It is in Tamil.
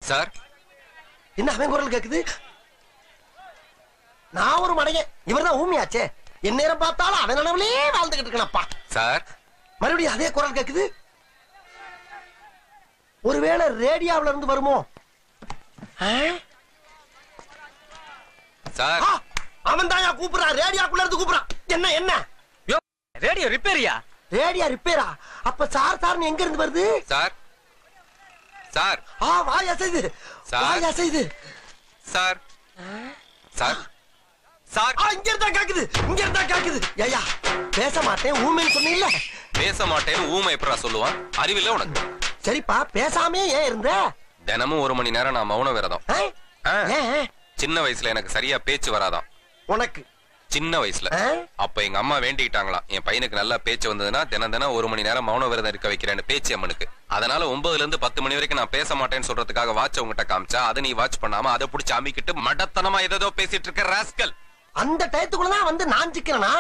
சார் என்ன அவன் குரல் கேக்குது நான் ஒரு மடையன் இவர்தான் ஊமியாச்சே என் நேரம் பார்த்தாலும் அவன் நினைவிலே வாழ்ந்துகிட்டு இருக்கனப்பா சார் மறுபடியும் அதே குரல் கேக்குது ஒருவேளை ரேடியோவுல இருந்து வருமோ ஆ? சார் ஆ, அவன் தான் கூப்பிடுறான் ரேடியோக்குள்ள இருந்து கூப்பிடுறான் என்ன என்ன யோ ரேடியோ ரிப்பேரியா ரேடியோ ரிப்பேரா அப்ப சார் சார்னு எங்க இருந்து வருது சார் சார் ஆ வாய் அசைது சார். வாய் அசைது சார் சார் சார் ஆ இங்க இருந்தா கேக்குது இங்க இருந்தா கேக்குது ஏயா பேச மாட்டேன் ஊமைன்னு சொன்னீல்ல பேச மாட்டேன்னு ஊமை எப்படா சொல்லுவான் அறிவில்ல உனக்கு சரிப்பா பேசாமே ஏன் இருந்த தினமும் ஒரு மணி நேரம் நான் மௌன விரதம் ஆ? ஆ. ஏன் சின்ன வயசுல எனக்கு சரியா பேச்சு வராதாம் உனக்கு சின்ன வயசுல ஆ? அப்ப எங்க அம்மா வேண்டிக்கிட்டாங்களாம் என் பையனுக்கு நல்லா பேச்சு வந்ததுன்னா தினம் தினம் ஒரு மணி நேரம் மௌன விரதம் இருக்க வைக்கிறேன்னு பேச்சு அம்மனுக்கு அதனால ஒன்பதுல இருந்து பத்து மணி வரைக்கும் நான் பேச மாட்டேன்னு சொல்றதுக்காக வாட்ச் உங்ககிட்ட காமிச்சா அதை நீ வாட்ச் பண்ணாம அதை புடிச்சு அமிக்கிட்டு மடத்தனமா ஏதோ பேசிட்டு இருக்க ராஸ்கல் அந்த டயத்துக்குள்ளதான் வந்து நான் சிக்கிறனா